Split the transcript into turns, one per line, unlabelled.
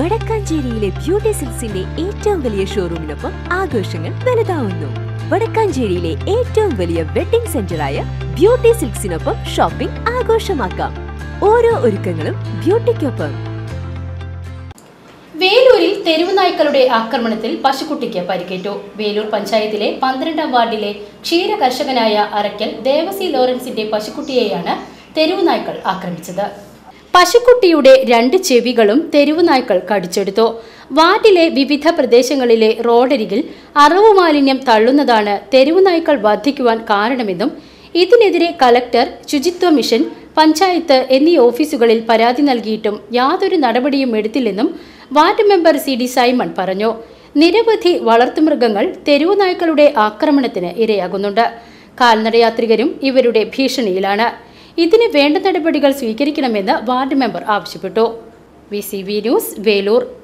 വടക്കാഞ്ചേരിയിലെ beauty സിൽക്സിന്റെ ഏറ്റവും വലിയ ഷോറൂമിനൊപ്പം ആഘോഷങ്ങൾ വലുതാവുന്നു വടക്കാഞ്ചേരിയിലെ ഏറ്റവും വലിയ വെഡിംഗ് സെന്ററായ ബ്യൂട്ടി സിൽക്സിനൊപ്പം ഷോപ്പിംഗ് ആഘോഷമാക്കാം ഓരോ ഒരുക്കങ്ങളും ബ്യൂട്ടിക്കൊപ്പം
വേലൂരിൽ തെരുവുനായ്ക്കളുടെ ആക്രമണത്തിൽ പശുക്കുട്ടിക്ക് പരിക്കേറ്റു വേലൂർ പഞ്ചായത്തിലെ പന്ത്രണ്ടാം വാർഡിലെ ക്ഷീര കർഷകനായ അറയ്ക്കൽ ദേവസി ലോറൻസിന്റെ പശുക്കുട്ടിയെയാണ് തെരുവുനായ്ക്കൾ ആക്രമിച്ചത് പശുക്കുട്ടിയുടെ രണ്ട് ചെവികളും തെരുവുനായ്ക്കൾ കടിച്ചെടുത്തു വാർഡിലെ വിവിധ പ്രദേശങ്ങളിലെ റോഡരികിൽ അറവു മാലിന്യം തള്ളുന്നതാണ് തെരുവുനായ്ക്കൾ വർദ്ധിക്കുവാൻ കാരണമെന്നും ഇതിനെതിരെ കലക്ടർ ശുചിത്വ മിഷൻ പഞ്ചായത്ത് എന്നീ ഓഫീസുകളിൽ പരാതി നൽകിയിട്ടും യാതൊരു നടപടിയും എടുത്തില്ലെന്നും ward member C D Simon പറഞ്ഞു നിരവധി വളർത്തുമൃഗങ്ങൾ തെരുവുനായ്ക്കളുടെ ആക്രമണത്തിന് ഇരയാകുന്നുണ്ട് കാൽനടയാത്രികരും ഇവരുടെ ഭീഷണിയിലാണ് ഇതിന് വേണ്ട നടപടികൾ സ്വീകരിക്കണമെന്ന് വാർഡ് മെമ്പർ ആവശ്യപ്പെട്ടു V C V news Velur